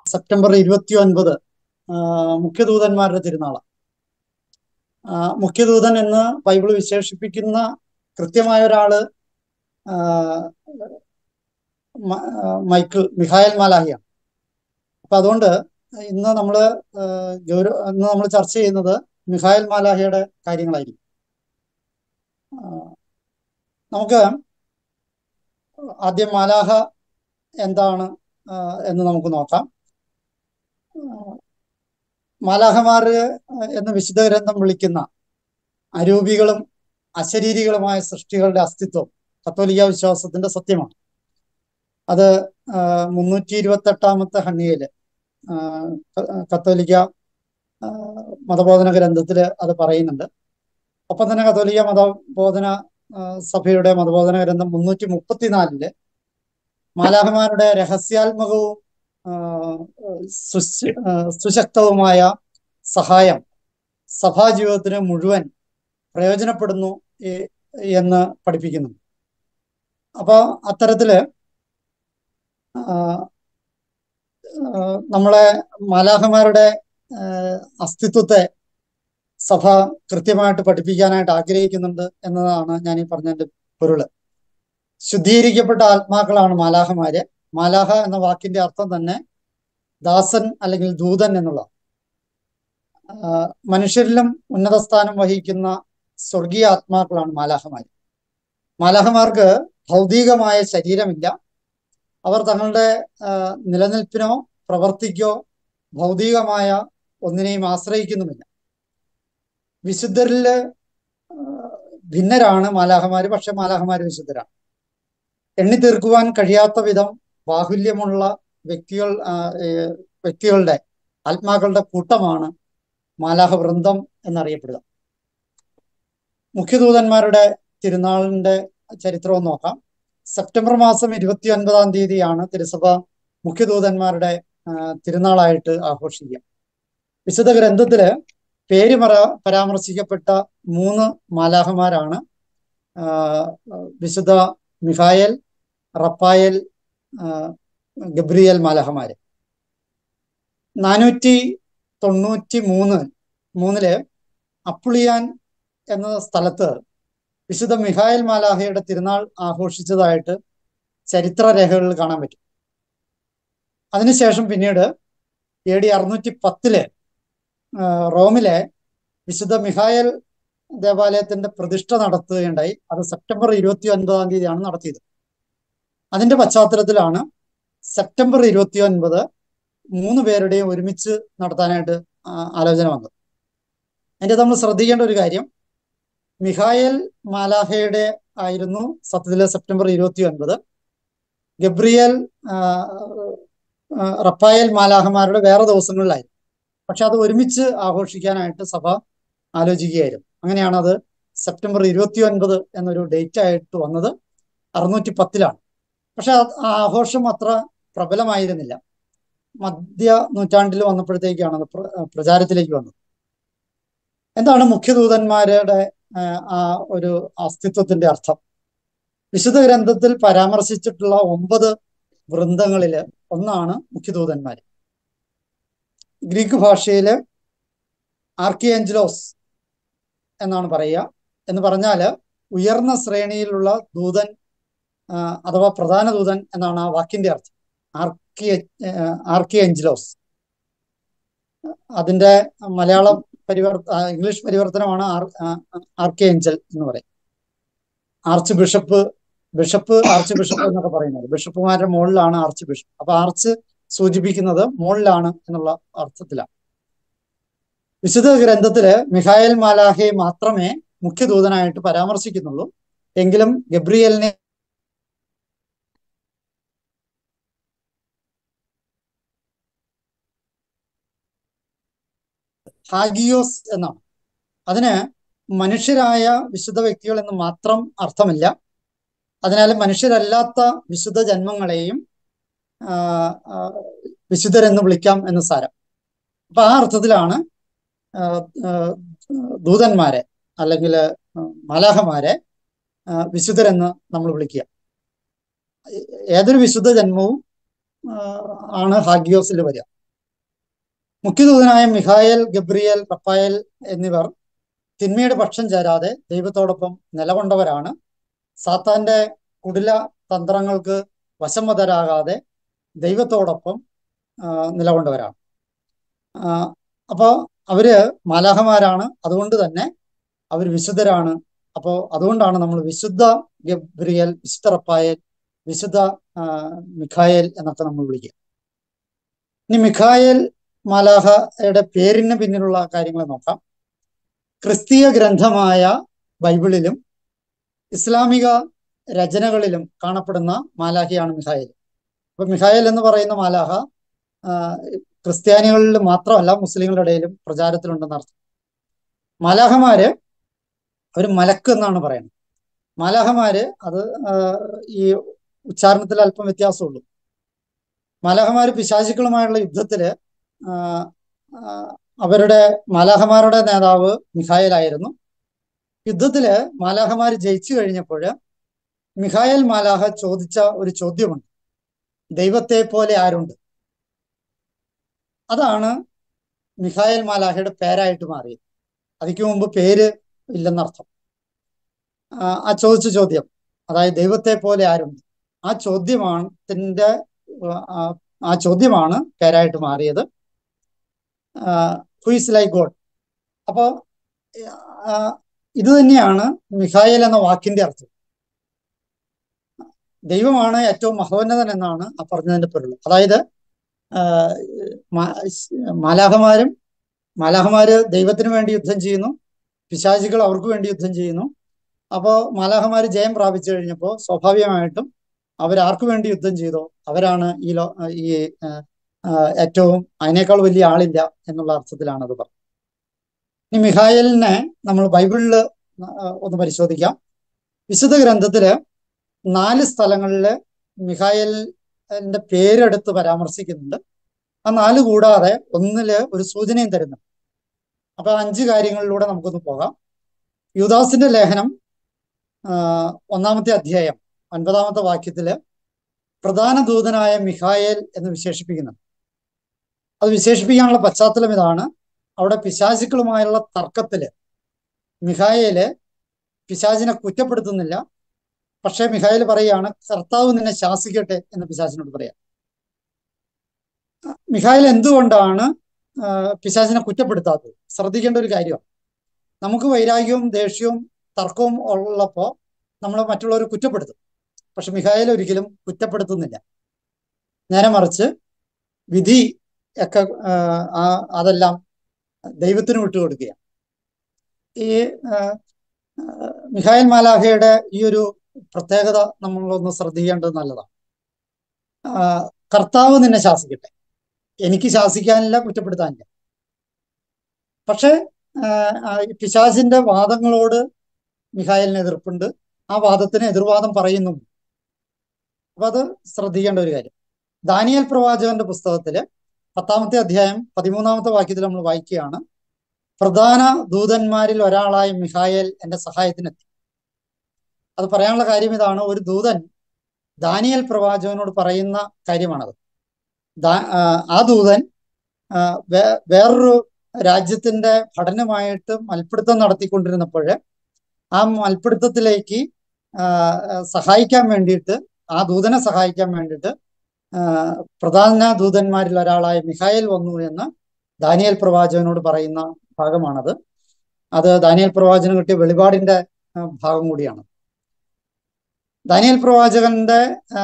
September ഇരുപത്തി ഒൻപത് മുഖ്യദൂതന്മാരുടെ തിരുനാള് ആ, മുഖ്യദൂതൻ എന്ന് ബൈബിൾ വിശേഷിപ്പിക്കുന്ന കൃത്യമായ ഒരാള് ആ, മ- ആ, മൈക്കിൾ മിഖായൽ മാലാഹിയാണ് അപ്പൊ അതുകൊണ്ട് ഇന്ന് നമ്മള് ആ, ഗൗരവ ഇന്ന് നമ്മൾ ചർച്ച ചെയ്യുന്നത് മിഖായൽ മാലാഹിയുടെ കാര്യങ്ങളായിരിക്കും ആ, നമുക്ക് ആദ്യം മാലാഹ എന്താണ് ആ, എന്ന് നമുക്ക് നോക്കാം മാലാഹമാര് എന്ന് വിശുദ്ധ ഗ്രന്ഥം വിളിക്കുന്ന അരൂപികളും അശരീരികളുമായ സൃഷ്ടികളുടെ അസ്തിത്വം കത്തോലിക്ക വിശ്വാസത്തിന്റെ സത്യമാണ് അത് മുന്നൂറ്റി ഇരുപത്തി എട്ടാമത്തെ ഹണ്ണിയയില് ആ, ക- കത്തോലിക്ക ആ, മതബോധന ഗ്രന്ഥത്തില് അത് പറയുന്നുണ്ട് ഒപ്പം തന്നെ കത്തോലിക്ക മതബോധന ആ, സഭയുടെ മതബോധന ഗ്രന്ഥം മുന്നൂറ്റി മുപ്പത്തിനാലില് മാലാഹമാരുടെ രഹസ്യാത്മകവും ആ, സുശ- ആ, സുശക്തവുമായ സഹായം സഭാജീവിതത്തിന് മുഴുവൻ പ്രയോജനപ്പെടുന്നു എ- എന്ന് പഠിപ്പിക്കുന്നു അപ്പൊ അത്തരത്തില് ആ, ആ, നമ്മളെ മാലാഹമാരുടെ ആ, അസ്തിത്വത്തെ സഭ കൃത്യമായിട്ട് പഠിപ്പിക്കാനായിട്ട് ആഗ്രഹിക്കുന്നുണ്ട് എന്നതാണ് ഞാൻ ഈ പറഞ്ഞതിന്റെ പൊരുള് ശുദ്ധീകരിക്കപ്പെട്ട ആത്മാക്കളാണ് മാലാഹമാര് മാലാഹ എന്ന വാക്കിന്റെ അർത്ഥം തന്നെ ദാസൻ അല്ലെങ്കിൽ ദൂതൻ എന്നുള്ള മനുഷ്യരിലും ഉന്നത സ്ഥാനം വഹിക്കുന്ന സ്വർഗീയ ആത്മാക്കളാണ് മാലാഹമാര് മാലാഹമാർക്ക് ഭൗതികമായ ശരീരമില്ല അവർ തങ്ങളുടെ ആ, നിലനിൽപ്പിനോ പ്രവർത്തിക്കോ ഭൗതികമായ ഒന്നിനെയും ആശ്രയിക്കുന്നുമില്ല വിശുദ്ധരില് ആ, ഭിന്നരാണ് മാലാഹമാര് പക്ഷെ മാലാഹമാര് വിശുദ്ധരാണ് എണ്ണി തീർക്കുവാൻ കഴിയാത്ത വിധം ബാഹുല്യമുള്ള വ്യക്തികൾ ആ, ഏ, വ്യക്തികളുടെ ആത്മാക്കളുടെ കൂട്ടമാണ് മാലാഹ വൃന്ദം എന്നറിയപ്പെടുക മുഖ്യദൂതന്മാരുടെ തിരുനാളിന്റെ ചരിത്രവും നോക്കാം സെപ്റ്റംബർ മാസം ഇരുപത്തി ഒൻപതാം തീയതിയാണ് തിരുസഭ മുഖ്യദൂതന്മാരുടെ ആ, തിരുനാളായിട്ട് ആഘോഷിക്കുക വിശുദ്ധ ഗ്രന്ഥത്തില് പേര് പര പരാമർശിക്കപ്പെട്ട മൂന്ന് മാലാഹമാരാണ് ആ, വിശുദ്ധ മിഖായൽ റപ്പായൽ ആ, ഗബ്രിയേൽ മാലാഹമാര് നാനൂറ്റി തൊണ്ണൂറ്റി മൂന്ന് മൂന്നില് അപ്പുളിയാൻ എന്ന സ്ഥലത്ത് വിശുദ്ധ മിഖായൽ മാലാഹയുടെ തിരുനാൾ ആഘോഷിച്ചതായിട്ട് ചരിത്ര രേഖകളിൽ കാണാൻ പറ്റും അതിനുശേഷം പിന്നീട് എ ഡി അറുന്നൂറ്റി പത്തില് ആ, റോമിലെ വിശുദ്ധ മിഖായൽ ദേവാലയത്തിന്റെ പ്രതിഷ്ഠ നടത്തുകയുണ്ടായി അത് സെപ്റ്റംബർ ഇരുപത്തി ഒൻപതാം തീയതിയാണ് നടത്തിയത് അതിന്റെ പശ്ചാത്തലത്തിലാണ് സെപ്റ്റംബർ ഇരുപത്തി ഒൻപത് മൂന്ന് പേരുടെയും ഒരുമിച്ച് നടത്താനായിട്ട് ആ, ആലോചന വന്നത് അതിന്റെ നമ്മൾ ശ്രദ്ധിക്കേണ്ട ഒരു കാര്യം മിഖായൽ മാലാഹയുടെ ആയിരുന്നു സത്യത്തിലെ സെപ്റ്റംബർ ഇരുപത്തി ഒൻപത് ഗബ്രിയേൽ ആ, ആ, റപ്പായൽ മാലാഹമാരുടെ വേറെ ദിവസങ്ങളിലായിരുന്നു പക്ഷെ അത് ഒരുമിച്ച് ആഘോഷിക്കാനായിട്ട് സഭ ആലോചിക്കുകയായിരുന്നു അങ്ങനെയാണ് അത് സെപ്റ്റംബർ ഇരുപത്തി ഒൻപത് എന്നൊരു ഡേറ്റ് ആയിട്ട് വന്നത് അറുന്നൂറ്റി പത്തിലാണ് പക്ഷെ ആ ആ ആഘോഷം അത്ര പ്രബലമായിരുന്നില്ല മധ്യ നൂറ്റാണ്ടിൽ വന്നപ്പോഴത്തേക്കാണ് അത് പ്ര- പ്രചാരത്തിലേക്ക് വന്നത് എന്താണ് മുഖ്യദൂതന്മാരുടെ ആ, ആ ഒരു അസ്തിത്വത്തിന്റെ അർത്ഥം വിശുദ്ധ ഗ്രന്ഥത്തിൽ പരാമർശിച്ചിട്ടുള്ള ഒമ്പത് വൃന്ദങ്ങളില് ഒന്നാണ് മുഖ്യദൂതന്മാര് ഗ്രീക്ക് ഭാഷയില് ആർക്കിയേഞ്ചലോസ് എന്നാണ് പറയുക എന്ന് പറഞ്ഞാല് ഉയർന്ന ശ്രേണിയിലുള്ള ദൂതൻ ആ, അഥവാ പ്രധാന ദൂതൻ എന്നാണ് ആ വാക്കിന്റെ അർത്ഥം ആർക്കി ആർക്കിയേഞ്ചലോസ് അതിന്റെ മലയാളം പരിവർത്ത ആ, ഇംഗ്ലീഷ് പരിവർത്തനമാണ് ആർ ആർക്കേഞ്ചൽ എന്ന് പറയും archbishop bishop archbishop എന്നൊക്കെ പറയുന്നത് ബിഷപ്പുമാരുടെ മുകളിലാണ് ആർച്ച് ബിഷപ്പ് അപ്പൊ ആർച്ച് സൂചിപ്പിക്കുന്നത് മുകളിലാണ് എന്നുള്ള അർത്ഥത്തിലാണ് വിശുദ്ധ ഗ്രന്ഥത്തില് മിഖായൽ മാലാഹയെ മാത്രമേ മുഖ്യദൂതനായിട്ട് പരാമർശിക്കുന്നുള്ളൂ എങ്കിലും ഗബ്രിയലിനെ ഹാഗിയോസ് എന്നാണ് അതിന് മനുഷ്യരായ വിശുദ്ധ വ്യക്തികൾ എന്ന് മാത്രം അർത്ഥമില്ല അതിനാൽ മനുഷ്യരല്ലാത്ത വിശുദ്ധ ജന്മങ്ങളെയും ആ, ആ, വിശുദ്ധരെന്ന് വിളിക്കാം എന്ന് സാരം അപ്പൊ ആ അർത്ഥത്തിലാണ് ആ, ആ, ദൂതന്മാരെ അല്ലെങ്കിൽ മാലാഹമാരെ ആ, വിശുദ്ധരെന്ന് നമ്മൾ വിളിക്കുക ഏതൊരു വിശുദ്ധ ജന്മവും ആ, ആണ് ഹാഗിയോസിൽ വരിക മുഖ്യദൂതനായ മിഖായേൽ ഗബ്രിയേൽ റഫായേൽ എന്നിവർ തിന്മയുടെ പക്ഷം ചേരാതെ ദൈവത്തോടൊപ്പം നിലകൊണ്ടവരാണ് സാത്താന്റെ കുടില തന്ത്രങ്ങൾക്ക് വശംവതരാകാതെ ദൈവത്തോടൊപ്പം ആ, നിലകൊണ്ടവരാണ് ആ, അപ്പോ അവര് മാലാഹമാരാണ് അതുകൊണ്ട് തന്നെ അവർ വിശുദ്ധരാണ് അപ്പോൾ അതുകൊണ്ടാണ് നമ്മൾ വിശുദ്ധ ഗബ്രിയേൽ വിശുദ്ധ റഫായേൽ വിശുദ്ധ ആ, മിഖായേൽ എന്നൊക്കെ നമ്മൾ വിളിക്കുക ഇനി മിഖായേൽ മാലാഹയുടെ പേരിന് പിന്നിലുള്ള കാര്യങ്ങൾ നോക്കാം ക്രിസ്തീയ ഗ്രന്ഥമായ ബൈബിളിലും ഇസ്ലാമിക രചനകളിലും കാണപ്പെടുന്ന മാലാഹയാണ് മിഖായേൽ അപ്പൊ മിഖായേൽ എന്ന് പറയുന്ന മാലാഹ ആ, ക്രിസ്ത്യാനികളിൽ മാത്രമല്ല മുസ്ലിങ്ങളുടെ ഇടയിലും പ്രചാരത്തിലുണ്ടെന്ന് അർത്ഥം മാലാഹമാര് ഒരു മലക്ക് എന്നാണ് പറയുന്നത് മാലാഹമാര് അത് ആ, ഈ ഉച്ചാരണത്തിൽ അല്പം വ്യത്യാസമുള്ളൂ മാലാഹമാര് പിശാചുക്കളുമായുള്ള യുദ്ധത്തില് ആ, ആ, അവരുടെ മാലാഹമാരുടെ നേതാവ് മിഖായലായിരുന്നു യുദ്ധത്തില് മാലാഹമാര് ജയിച്ചു കഴിഞ്ഞപ്പോൾ മിഖായൽ മാലാഹ ചോദിച്ച ഒരു ചോദ്യമുണ്ട് ദൈവത്തെ പോലെ ആരുണ്ട് അതാണ് മിഖായൽ മാലാഹയുടെ പേരായിട്ട് മാറിയത് അതിക്ക് മുമ്പ് പേര് ഇല്ലെന്നർത്ഥം ആ, ആ ചോദിച്ച ചോദ്യം അതായത് ദൈവത്തെ പോലെ ആരുണ്ട് ആ ചോദ്യമാണ് ത്തിന്റെ ആ, ആ ചോദ്യമാണ് പേരായിട്ട് മാറിയത് ഹുയിസ് ലൈക്ക് ഗോഡ് അപ്പോ ആ, ഇത് തന്നെയാണ് മിഖായേൽ എന്ന വാക്കിന്റെ അർത്ഥം ദൈവമാണ് ഏറ്റവും മഹോന്നതൻ എന്നാണ് ആ പറഞ്ഞതിന്റെ പൊരുൾ അതായത് ആ, മാ- മാലാഹമാരും മാലാഹമാര് ദൈവത്തിന് വേണ്ടി യുദ്ധം ചെയ്യുന്നു പിശാചികൾ അവർക്ക് വേണ്ടി യുദ്ധം ചെയ്യുന്നു അപ്പോൾ മാലാഹമാര് ജയം പ്രാപിച്ചു കഴിഞ്ഞപ്പോൾ സ്വാഭാവികമായിട്ടും അവരാർക്ക് വേണ്ടി യുദ്ധം ചെയ്തോ അവരാണ് ഈ ലോ ഈ ആ, ആ, ഏറ്റവും അതിനേക്കാൾ വലിയ ആളില്ല എന്നുള്ള അർത്ഥത്തിലാണ് അത് പറഞ്ഞത് ഇനി മിഖായലിനെ നമ്മൾ ബൈബിളില് ഒന്ന് പരിശോധിക്കാം വിശുദ്ധ ഗ്രന്ഥത്തില് നാല് സ്ഥലങ്ങളില് മിഖായലിന്റെ പേരെടുത്ത് പരാമർശിക്കുന്നുണ്ട് ആ നാല് കൂടാതെ ഒന്നില് ഒരു സൂചനയും തരുന്നുണ്ട് അപ്പൊ അഞ്ച് കാര്യങ്ങളിലൂടെ നമുക്കൊന്ന് പോകാം യുദാസിന്റെ ലേഖനം ആ, ഒന്നാമത്തെ അധ്യായം ഒൻപതാമത്തെ വാക്യത്തില് പ്രധാന ദൂതനായ മിഖായേൽ എന്ന് വിശേഷിപ്പിക്കുന്നുണ്ട് അത് വിശേഷിപ്പിക്കാനുള്ള പശ്ചാത്തലം ഇതാണ് അവിടെ പിശാചുക്കളുമായുള്ള തർക്കത്തില് മിഖായേല് പിശാചിനെ കുറ്റപ്പെടുത്തുന്നില്ല പക്ഷേ മിഖായേൽ പറയാണ് കർത്താവ് നിന്നെ ശാസിക്കട്ടെ എന്ന് പിശാചിനോട് പറയാം മിഖായേൽ എന്തുകൊണ്ടാണ് ആ, പിശാചിനെ കുറ്റപ്പെടുത്താത്തത് ശ്രദ്ധിക്കേണ്ട ഒരു കാര്യമാണ് നമുക്ക് വൈരാഗ്യവും ദേഷ്യവും തർക്കവും ഉള്ളപ്പോ നമ്മൾ മറ്റുള്ളവരെ കുറ്റപ്പെടുത്തും പക്ഷെ മിഖായേൽ ഒരിക്കലും കുറ്റപ്പെടുത്തുന്നില്ല നേരെ മറിച്ച് വിധി ഒക്കെ ആ, ആ അതെല്ലാം ദൈവത്തിന് വിട്ടുകൊടുക്കുക ഈ ആ, ആ, മിഖായേൽ മാലാഹയുടെ ഈ ഒരു പ്രത്യേകത നമ്മളൊന്ന് ശ്രദ്ധിക്കേണ്ടത് നല്ലതാണ് ആ, കർത്താവ് നിന്നെ ശാസിക്കട്ടെ എനിക്ക് ശാസിക്കാനില്ല കുറ്റപ്പെടുത്താനില്ല പക്ഷെ ആ, ആ, ഈ പിശാചിന്റെ വാദങ്ങളോട് മിഖായലിന് എതിർപ്പുണ്ട് ആ വാദത്തിന് എതിർവാദം പറയുന്നു അപ്പൊ അത് ശ്രദ്ധിക്കേണ്ട ഒരു കാര്യം ദാനിയൽ പ്രവാചകന്റെ പുസ്തകത്തില് പത്താമത്തെ അധ്യായം പതിമൂന്നാമത്തെ വാക്യത്തിൽ നമ്മൾ വായിക്കുകയാണ് പ്രധാന ദൂതന്മാരിൽ ഒരാളായ മിഖായേൽ എന്റെ സഹായത്തിനെത്തി അത് പറയാനുള്ള കാര്യം ഇതാണ് ഒരു ദൂതൻ ദാനിയൽ പ്രവാചകനോട് പറയുന്ന കാര്യമാണത് ദാ- ആ, ആ ദൂതൻ ആ, വേ- വേറൊരു രാജ്യത്തിന്റെ പഠനമായിട്ട് മൽപ്പിടുത്തം നടത്തിക്കൊണ്ടിരുന്നപ്പോൾ ആ മൽപ്പിടുത്തത്തിലേക്ക് ആ, ആ, സഹായിക്കാൻ വേണ്ടിയിട്ട് ആ ദൂതനെ സഹായിക്കാൻ വേണ്ടിയിട്ട് ആ, പ്രധാന ദൂതന്മാരിൽ ഒരാളായ മിഖായേൽ വന്നു എന്ന് ദാനിയേൽ പ്രവാചകനോട് പറയുന്ന ഭാഗമാണത് അത് ദാനിയേൽ പ്രവാചകന് കിട്ടിയ വെളിപാടിന്റെ ആ, ഭാഗം കൂടിയാണ് ദാനിയേൽ പ്രവാചകന്റെ ആ,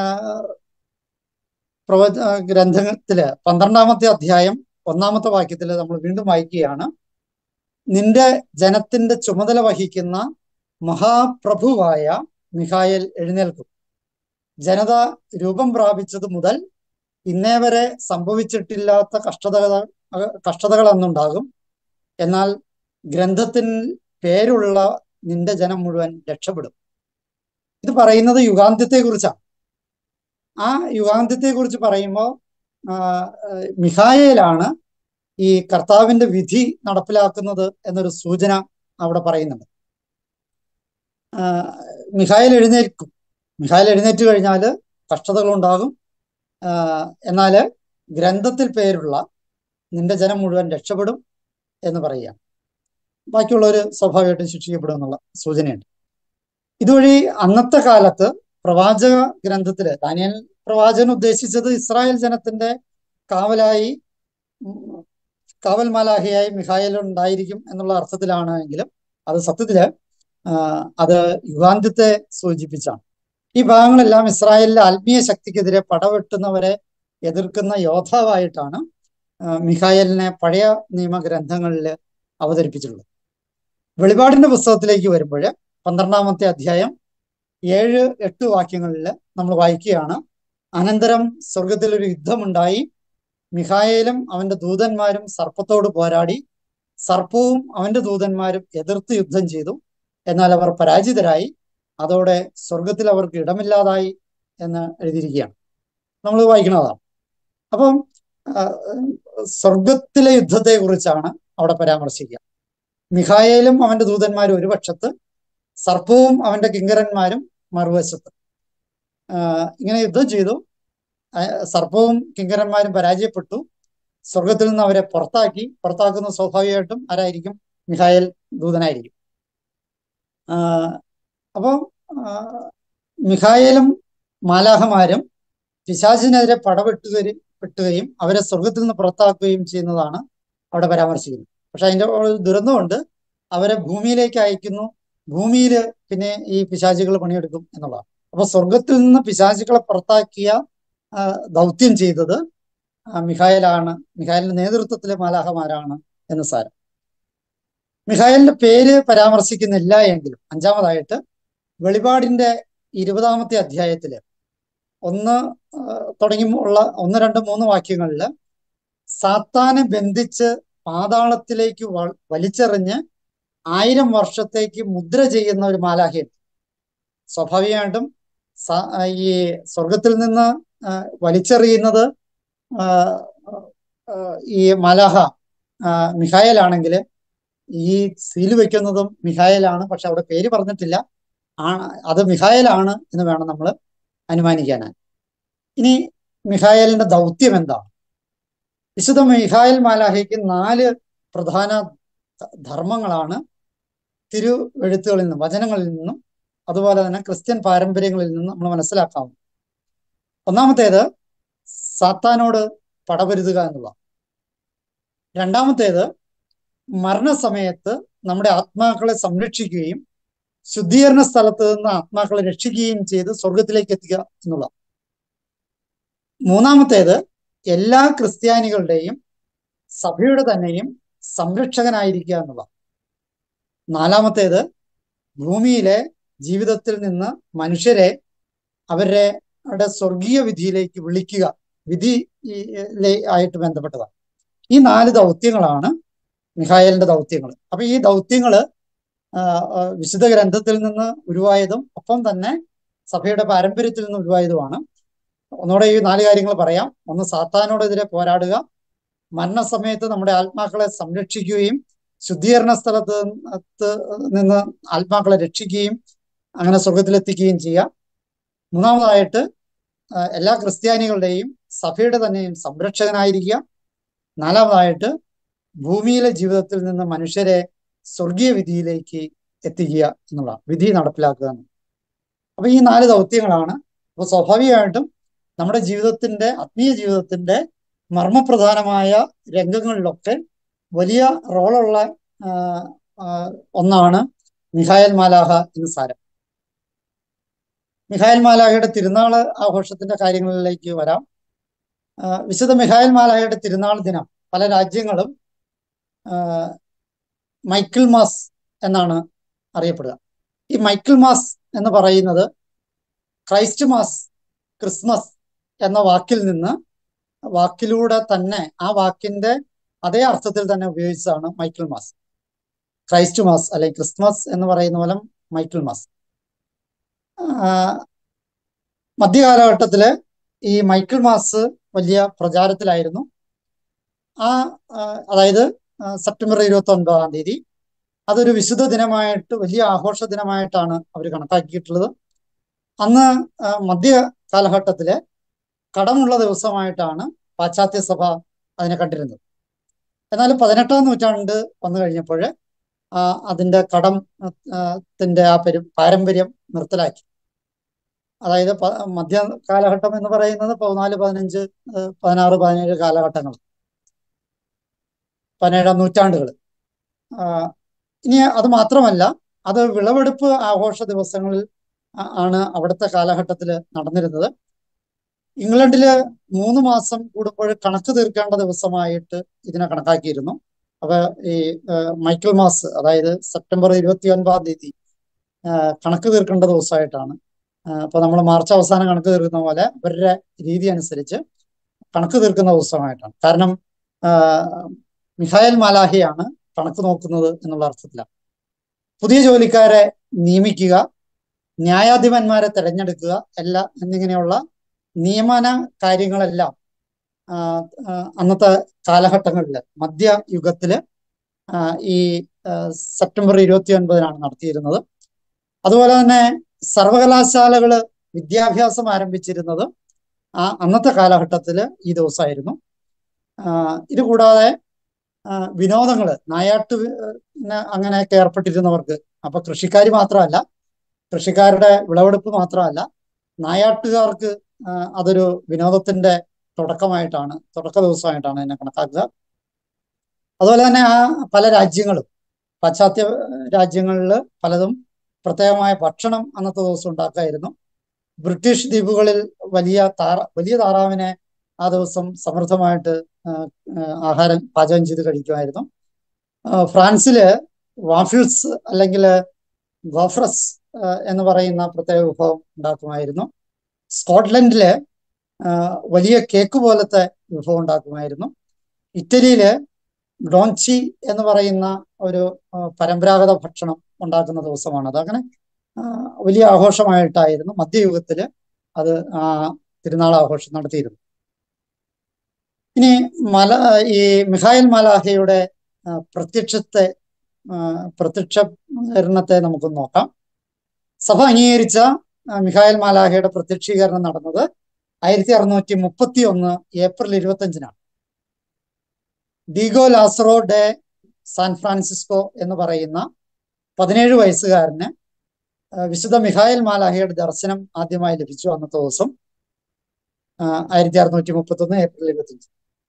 പ്രവച ആ, ഗ്രന്ഥത്തില് പന്ത്രണ്ടാമത്തെ അധ്യായം ഒന്നാമത്തെ വാക്യത്തിൽ നമ്മൾ വീണ്ടും വായിക്കുകയാണ് നിന്റെ ജനത്തിന്റെ ചുമതല വഹിക്കുന്ന മഹാപ്രഭുവായ മിഖായേൽ എഴുന്നേൽക്കും ജനത രൂപം പ്രാപിച്ചത് മുതൽ ഇന്നേ വരെ സംഭവിച്ചിട്ടില്ലാത്ത കഷ്ടതകൾ കഷ്ടതകൾ അന്നുണ്ടാകും എന്നാൽ ഗ്രന്ഥത്തിൽ പേരുള്ള നിന്റെ ജനം മുഴുവൻ രക്ഷപ്പെടും ഇത് പറയുന്നത് യുഗാന്ത്യത്തെ കുറിച്ചാണ് ആ യുഗാന്ത്യത്തെ കുറിച്ച് പറയുമ്പോൾ മിഖായേലാണ് ഈ കർത്താവിന്റെ വിധി നടപ്പിലാക്കുന്നത് എന്നൊരു സൂചന അവിടെ പറയുന്നുണ്ട് ആ, മിഖായേൽ എഴുന്നേൽക്കും മിഖായേൽ എഴുന്നേറ്റ് കഴിഞ്ഞാൽ കഷ്ടതകൾ ഉണ്ടാകും എന്നാൽ ഗ്രന്ഥത്തിൽ പേരുള്ള നിന്റെ ജനം മുഴുവൻ രക്ഷപ്പെടും എന്ന് പറയുക ബാക്കിയുള്ളവർ സ്വാഭാവികമായിട്ടും ശിക്ഷിക്കപ്പെടും എന്നുള്ള സൂചനയുണ്ട് ഇതുവഴി അന്നത്തെ കാലത്ത് പ്രവാചക ഗ്രന്ഥത്തില് ദാനിയൽ പ്രവാചകൻ ഉദ്ദേശിച്ചത് ഇസ്രായേൽ ജനത്തിന്റെ കാവലായി ഉം, കാവൽ മാലാഹിയായി മിഖായേൽ ഉണ്ടായിരിക്കും എന്നുള്ള അർത്ഥത്തിലാണ് എങ്കിലും അത് സത്യത്തില് ആ, അത് യുഗാന്ത്യത്തെ സൂചിപ്പിച്ചാണ് ഈ ഭാഗങ്ങളെല്ലാം ഇസ്രായേലിലെ ആത്മീയ ശക്തിക്കെതിരെ പടവെട്ടുന്നവരെ എതിർക്കുന്ന യോദ്ധാവായിട്ടാണ് ആ, മിഖായേലിനെ പഴയ നിയമഗ്രന്ഥങ്ങളിൽ അവതരിപ്പിച്ചിട്ടുള്ളത് വെളിപാടിന്റെ പുസ്തകത്തിലേക്ക് വരുമ്പോൾ പന്ത്രണ്ടാമത്തെ അധ്യായം ഏഴ് എട്ട് വാക്യങ്ങളിൽ നമ്മൾ വായിക്കുകയാണ് അനന്തരം സ്വർഗത്തിൽ ഒരു യുദ്ധമുണ്ടായി മിഖായേലും അവന്റെ ദൂതന്മാരും സർപ്പത്തോട് പോരാടി സർപ്പവും അവന്റെ ദൂതന്മാരും എതിർത്ത് യുദ്ധം ചെയ്തു എന്നാൽ അവർ പരാജിതരായി അതോടെ സ്വർഗത്തിൽ അവർക്ക് ഇടമില്ലാതായി എന്ന് എഴുതിയിരിക്കുകയാണ് നമ്മൾ വായിക്കുന്നതാണ് അപ്പം ആ, സ്വർഗത്തിലെ യുദ്ധത്തെ കുറിച്ചാണ് അവിടെ പരാമർശിക്കുക മിഖായേലും അവന്റെ ദൂതന്മാരും ഒരു പക്ഷത്ത് സർപ്പവും അവന്റെ കിങ്കരന്മാരും മറുവശത്ത് ആ, ഇങ്ങനെ യുദ്ധം ചെയ്തു ആ, സർപ്പവും കിങ്കരന്മാരും പരാജയപ്പെട്ടു സ്വർഗത്തിൽ നിന്ന് അവരെ പുറത്താക്കി പുറത്താക്കുന്ന സ്വാഭാവികമായിട്ടും ആരായിരിക്കും മിഖായേൽ ദൂതനായിരിക്കും ആ, അപ്പം ആ, മിഖായേലും മാലാഹമാരും പിശാചിനെതിരെ പടവെട്ടുകയും പെട്ടുകയും അവരെ സ്വർഗത്തിൽ നിന്ന് പുറത്താക്കുകയും ചെയ്യുന്നതാണ് അവിടെ പരാമർശിക്കുന്നത് പക്ഷെ അതിന്റെ ഒരു ദുരന്തമുണ്ട് അവരെ ഭൂമിയിലേക്ക് അയക്കുന്നു ഭൂമിയിൽ പിന്നെ ഈ പിശാചികൾ പണിയെടുക്കും എന്നുള്ളതാണ് അപ്പൊ സ്വർഗത്തിൽ നിന്ന് പിശാചികളെ പുറത്താക്കിയ ആ, ദൗത്യം ചെയ്തത് ആ, മിഖായേലാണ് മിഖായലിന്റെ നേതൃത്വത്തിലെ മാലാഹമാരാണ് എന്ന് സാരം മിഖായലിന്റെ പേര് പരാമർശിക്കുന്നില്ല എങ്കിലും അഞ്ചാമതായിട്ട് വെളിപാടിന്റെ ഇരുപതാമത്തെ അധ്യായത്തില് ഒന്ന് ആ, തുടങ്ങി ഉള്ള ഒന്ന് രണ്ട് മൂന്ന് വാക്യങ്ങളിൽ സാത്താനെ ബന്ധിച്ച് പാതാളത്തിലേക്ക് വ- വലിച്ചെറിഞ്ഞ് ആയിരം വർഷത്തേക്ക് മുദ്ര ചെയ്യുന്ന ഒരു മാലാഹയുണ്ട് സ്വാഭാവികമായിട്ടും സ- ആ, ഈ സ്വർഗത്തിൽ നിന്ന് ആ, വലിച്ചെറിയുന്നത് ആ, ആ, ഈ മാലാഹ ആ, മിഖായേലാണെങ്കിൽ ഈ സീല് വെക്കുന്നതും മിഖായേലാണ് പക്ഷെ അവിടെ പേര് പറഞ്ഞിട്ടില്ല ആ അത് മിഖായേലാണ് എന്ന് വേണം നമ്മൾ അനുമാനിക്കാനായി ഇനി മിഖായേലിന്റെ ദൗത്യം എന്താണ് വിശുദ്ധ മിഖായേൽ മാലാഹയ്ക്ക് നാല് പ്രധാന ധ- ധർമ്മങ്ങളാണ് തിരു എഴുത്തുകളിൽ നിന്നും വചനങ്ങളിൽ നിന്നും അതുപോലെ തന്നെ ക്രിസ്ത്യൻ പാരമ്പര്യങ്ങളിൽ നിന്നും നമ്മൾ മനസ്സിലാക്കാവുന്നു ഒന്നാമത്തേത് സാത്താനോട് പടപൊരുതുക എന്നുള്ള രണ്ടാമത്തേത് മരണസമയത്ത് നമ്മുടെ ആത്മാക്കളെ സംരക്ഷിക്കുകയും ശുദ്ധീകരണ സ്ഥലത്ത് നിന്ന് ആത്മാക്കളെ രക്ഷിക്കുകയും ചെയ്ത് സ്വർഗത്തിലേക്ക് എത്തിക്കുക എന്നുള്ള മൂന്നാമത്തേത് എല്ലാ ക്രിസ്ത്യാനികളുടെയും സഭയുടെ തന്നെയും സംരക്ഷകനായിരിക്കുക എന്നുള്ള നാലാമത്തേത് ഭൂമിയിലെ ജീവിതത്തിൽ നിന്ന് മനുഷ്യരെ അവരുടെ അവരുടെ സ്വർഗീയ വിധിയിലേക്ക് വിളിക്കുക വിധി ഈ, ലെ- ആയിട്ട് ബന്ധപ്പെട്ടതാണ് ഈ നാല് ദൗത്യങ്ങളാണ് മിഖായലിന്റെ ദൗത്യങ്ങൾ അപ്പൊ ഈ ദൗത്യങ്ങള് ആ, ആ, വിശുദ്ധ ഗ്രന്ഥത്തിൽ നിന്ന് ഉരുവായതും ഒപ്പം തന്നെ സഭയുടെ പാരമ്പര്യത്തിൽ നിന്ന് ഉരുവായതുമാണ് ഒന്നുകൂടെ ഈ നാല് കാര്യങ്ങൾ പറയാം ഒന്ന് സാത്താനോടെതിരെ പോരാടുക മരണസമയത്ത് നമ്മുടെ ആത്മാക്കളെ സംരക്ഷിക്കുകയും ശുദ്ധീകരണ സ്ഥലത്ത് ത്ത് നിന്ന് ആത്മാക്കളെ രക്ഷിക്കുകയും അങ്ങനെ സ്വർഗത്തിലെത്തിക്കുകയും ചെയ്യുക മൂന്നാമതായിട്ട് ആ, എല്ലാ ക്രിസ്ത്യാനികളുടെയും സഭയുടെ തന്നെയും സംരക്ഷകനായിരിക്കുക നാലാമതായിട്ട് ഭൂമിയിലെ ജീവിതത്തിൽ നിന്ന് മനുഷ്യരെ സ്വർഗീയ വിധിയിലേക്ക് എത്തിക്കുക എന്നുള്ള വിധി നടപ്പിലാക്കുക എന്നുള്ളത്. അപ്പൊ ഈ നാല് ദൗത്യങ്ങളാണ് അപ്പൊ സ്വാഭാവികമായിട്ടും നമ്മുടെ ജീവിതത്തിന്റെ ആത്മീയ ജീവിതത്തിന്റെ മർമ്മപ്രധാനമായ രംഗങ്ങളിലൊക്കെ വലിയ റോളുള്ള ആ, ആ, ഒന്നാണ് മിഖായൽ മാലാഹ എന്ന് സാരം മിഖായൽ മാലാഹയുടെ തിരുനാള് ആഘോഷത്തിന്റെ കാര്യങ്ങളിലേക്ക് വരാം ആ, വിശുദ്ധ മിഖായൽ മാലാഹയുടെ തിരുനാൾ ദിനം പല രാജ്യങ്ങളും ആ, മൈക്കിൾ മാസ് എന്നാണ് അറിയപ്പെടുക ഈ മൈക്കിൾ മാസ് എന്ന് പറയുന്നത് ക്രൈസ്റ്റ് മാസ് ക്രിസ്മസ് എന്ന വാക്കിൽ നിന്ന് വാക്കിലൂടെ തന്നെ ആ വാക്കിന്റെ അതേ അർത്ഥത്തിൽ തന്നെ ഉപയോഗിച്ചതാണ് മൈക്കിൾ മാസ് ക്രൈസ്റ്റ് മാസ് അല്ലെങ്കിൽ ക്രിസ്മസ് എന്ന് പറയുന്ന പോലെ മൈക്കിൾ മാസ് ആ, മധ്യകാലഘട്ടത്തില് ഈ മൈക്കിൾ മാസ് വലിയ പ്രചാരത്തിലായിരുന്നു ആ ആ, അതായത് ആ, സെപ്റ്റംബർ ഇരുപത്തി ഒൻപതാം തീയതി അതൊരു വിശുദ്ധ ദിനമായിട്ട് വലിയ ആഘോഷ ദിനമായിട്ടാണ് അവർ കണക്കാക്കിയിട്ടുള്ളത് അന്ന് ആ, മധ്യ കാലഘട്ടത്തിലെ കടമുള്ള ദിവസമായിട്ടാണ് പാശ്ചാത്യ സഭ അതിനെ കണ്ടിരുന്നത് എന്നാൽ പതിനെട്ടാം നൂറ്റാണ്ട് വന്നു കഴിഞ്ഞപ്പോൾ അതിന്റെ കടം ആ, ത്തിന്റെ ആ പരി പാരമ്പര്യം നിർത്തലാക്കി അതായത് പ- മധ്യ കാലഘട്ടം എന്ന് പറയുന്നത് പതിനാല് പതിനഞ്ച് ആ, പതിനാറ് പതിനേഴ് കാലഘട്ടങ്ങൾ പതിനേഴാം നൂറ്റാണ്ടുകൾ ഇനി അത് മാത്രമല്ല അത് വിളവെടുപ്പ് ആഘോഷ ദിവസങ്ങളിൽ ആ- ആണ് അവിടുത്തെ കാലഘട്ടത്തിൽ നടന്നിരുന്നത് ഇംഗ്ലണ്ടില് മൂന്ന് മാസം കൂടുമ്പോൾ കണക്ക് തീർക്കേണ്ട ദിവസമായിട്ട് ഇതിനെ കണക്കാക്കിയിരുന്നു അപ്പൊ ഈ ആ, മൈക്കിൾ മാസ് അതായത് സെപ്റ്റംബർ ഇരുപത്തി ഒൻപതാം തീയതി ആ, കണക്ക് തീർക്കേണ്ട ദിവസമായിട്ടാണ് ആ, അപ്പൊ നമ്മൾ മാർച്ച് അവസാനം കണക്ക് തീർക്കുന്ന പോലെ അവരുടെ രീതി അനുസരിച്ച് കണക്ക് തീർക്കുന്ന ദിവസമായിട്ടാണ് കാരണം ആ, മിഖായൽ മാലാഹിയാണ് കണക്ക് നോക്കുന്നത് എന്നുള്ള അർത്ഥത്തിലാണ് പുതിയ ജോലിക്കാരെ നിയമിക്കുക ന്യായാധിപന്മാരെ തെരഞ്ഞെടുക്കുക എല്ലാ എന്നിങ്ങനെയുള്ള നിയമന കാര്യങ്ങളെല്ലാം ആ, ആ, അന്നത്തെ കാലഘട്ടങ്ങളിൽ മധ്യയുഗത്തില് ആ, ഈ ആ, സെപ്റ്റംബർ ഇരുപത്തി ഒൻപതിനാണ് നടത്തിയിരുന്നത് അതുപോലെ തന്നെ സർവകലാശാലകള് വിദ്യാഭ്യാസം ആരംഭിച്ചിരുന്നത് ആ അന്നത്തെ കാലഘട്ടത്തില് ഈ ദിവസമായിരുന്നു ആ, ഇത് കൂടാതെ ആ, വിനോദങ്ങള് നായാട്ട് വി- ന് അങ്ങനെയൊക്കെ ഏർപ്പെട്ടിരുന്നവർക്ക് അപ്പൊ കൃഷിക്കാർ മാത്രമല്ല കൃഷിക്കാരുടെ വിളവെടുപ്പ് മാത്രമല്ല നായാട്ടുകാർക്ക് ആ, അതൊരു വിനോദത്തിന്റെ തുടക്കമായിട്ടാണ് തുടക്ക ദിവസമായിട്ടാണ് ഇതിനെ കണക്കാക്കുക അതുപോലെ തന്നെ ആ പല രാജ്യങ്ങളും പാശ്ചാത്യ രാജ്യങ്ങളിൽ പലതും പ്രത്യേകമായ ഭക്ഷണം അന്നത്തെ ദിവസം ഉണ്ടാക്കായിരുന്നു ബ്രിട്ടീഷ് ദ്വീപുകളിൽ വലിയ താറ വലിയ താറാവിനെ ആ ദിവസം സമൃദ്ധമായിട്ട് ആ, ആ, ആഹാരം പാചകം ചെയ്ത് കഴിക്കുമായിരുന്നു ആ, ഫ്രാൻസില് വാഫിൾസ് അല്ലെങ്കിൽ ഗോഫ്രസ് ആ, എന്ന് പറയുന്ന പ്രത്യേക വിഭവം ഉണ്ടാക്കുമായിരുന്നു സ്കോട്ട്ലൻഡില് ആ, വലിയ കേക്ക് പോലത്തെ വിഭവം ഉണ്ടാക്കുമായിരുന്നു ഇറ്റലിയില് ഡോൺചി എന്ന് പറയുന്ന ഒരു ആ, പരമ്പരാഗത ഭക്ഷണം ഉണ്ടാക്കുന്ന ദിവസമാണത് അങ്ങനെ ആ, വലിയ ആഘോഷമായിട്ടായിരുന്നു മധ്യയുഗത്തില് അത് ആ തിരുനാൾ ആഘോഷം നടത്തിയിരുന്നു ഇനി മല ഈ മിഖായൽ മലാഹയുടെ ആ, പ്രത്യക്ഷത്തെ ആ, പ്രത്യക്ഷീകരണത്തെ നമുക്ക് നോക്കാം സഭ അംഗീകരിച്ച ആ, മിഖായൽ മാലാഹയുടെ പ്രത്യക്ഷീകരണം നടന്നത് ആയിരത്തി അറുന്നൂറ്റി മുപ്പത്തി ഒന്ന് ഏപ്രിൽ ഇരുപത്തി അഞ്ചിനാണ് Diego Lazaro de San Francisco എന്ന് പറയുന്ന പതിനേഴ് വയസ്സുകാരന് ആ, വിശുദ്ധ മിഖായൽ മാലാഹയുടെ ദർശനം ആദ്യമായി ലഭിച്ചു അന്നത്തെ ദിവസം ആയിരത്തി അറുന്നൂറ്റി മുപ്പത്തി ഒന്ന് ഏപ്രിൽ ഇരുപത്തി അഞ്ച്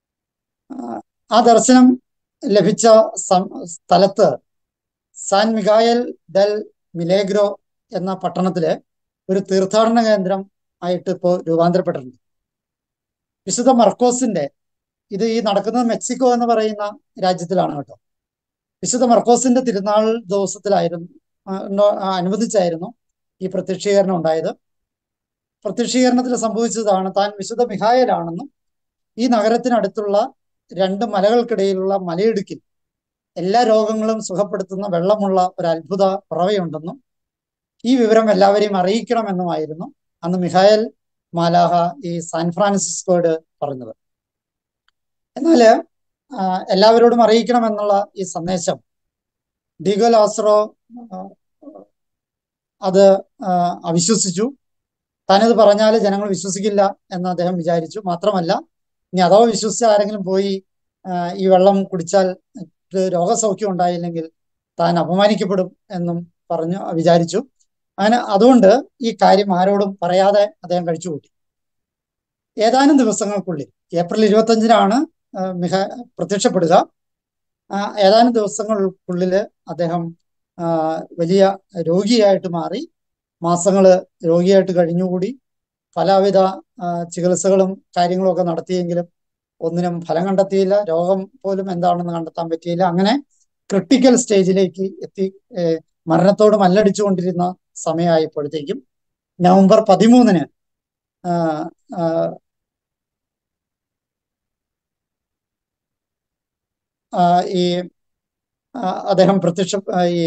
ആ ദർശനം ലഭിച്ച സം- സ്ഥലത്ത് സാൻ മിഖായൽ ഡെൽ മിലേഗ്രോ എന്ന പട്ടണത്തില് ഒരു തീർത്ഥാടന കേന്ദ്രം ആയിട്ട് ഇപ്പോൾ രൂപാന്തരപ്പെട്ടിട്ടുണ്ട് വിശുദ്ധ മർക്കോസിന്റെ ഇത് ഈ നടക്കുന്നത് മെക്സിക്കോ എന്ന് പറയുന്ന രാജ്യത്തിലാണ് കേട്ടോ വിശുദ്ധ മർക്കോസിന്റെ തിരുനാൾ ദിവസത്തിലായിരുന്നു ആ, ഉണ്ടോ- ആ, അനുവദിച്ചായിരുന്നു ഈ പ്രത്യക്ഷീകരണം ഉണ്ടായത് പ്രത്യക്ഷീകരണത്തിൽ സംഭവിച്ചതാണ് താൻ വിശുദ്ധ മിഹായലാണെന്നും ഈ നഗരത്തിനടുത്തുള്ള രണ്ട് മലകൾക്കിടയിലുള്ള മലയിടുക്കിൽ എല്ലാ രോഗങ്ങളും സുഖപ്പെടുത്തുന്ന വെള്ളമുള്ള ഒരു അത്ഭുത ഉറവയുണ്ടെന്നും ഈ വിവരം എല്ലാവരെയും അറിയിക്കണമെന്നുമായിരുന്നു അന്ന് മിഹായൽ മാലാഹ ഈ സാൻ ഫ്രാൻസിസ്കോയോട് പറഞ്ഞത് എന്നാല് ആ, എല്ലാവരോടും അറിയിക്കണമെന്നുള്ള ഈ സന്ദേശം ഡിഗോ ലാസ്റോ ആ, അത് ആ, അവിശ്വസിച്ചു താനിത് പറഞ്ഞാൽ ജനങ്ങൾ വിശ്വസിക്കില്ല എന്ന് അദ്ദേഹം വിചാരിച്ചു മാത്രമല്ല ഇനി അഥവാ വിശ്വസിച്ച ആരെങ്കിലും പോയി ആ, ഈ വെള്ളം കുടിച്ചാൽ ഇത് രോഗസൗഖ്യം ഉണ്ടായില്ലെങ്കിൽ താൻ അപമാനിക്കപ്പെടും എന്നും പറഞ്ഞു വിചാരിച്ചു അങ്ങനെ അതുകൊണ്ട് ഈ കാര്യം ആരോടും പറയാതെ അദ്ദേഹം കഴിച്ചുകൂട്ടി ഏതാനും ദിവസങ്ങൾക്കുള്ളിൽ ഏപ്രിൽ ഇരുപത്തഞ്ചിനാണ് ആ, മിഹ പ്രത്യക്ഷപ്പെടുക ആ, ഏതാനും ദിവസങ്ങൾക്കുള്ളിൽ അദ്ദേഹം ആ, വലിയ രോഗിയായിട്ട് മാറി മാസങ്ങള് രോഗിയായിട്ട് കഴിഞ്ഞുകൂടി പലവിധ ആ, ചികിത്സകളും കാര്യങ്ങളും ഒക്കെ നടത്തിയെങ്കിലും ഒന്നിനും ഫലം കണ്ടെത്തിയില്ല രോഗം പോലും എന്താണെന്ന് കണ്ടെത്താൻ പറ്റിയില്ല അങ്ങനെ ക്രിട്ടിക്കൽ സ്റ്റേജിലേക്ക് എത്തി ഏ, മരണത്തോട് മല്ലടിച്ചുകൊണ്ടിരുന്ന സമയമായപ്പോഴത്തേക്കും നവംബർ പതിമൂന്നിന് ആ, ആ, ആ, ഈ ആ, അദ്ദേഹം പ്രത്യക്ഷ ആ, ഈ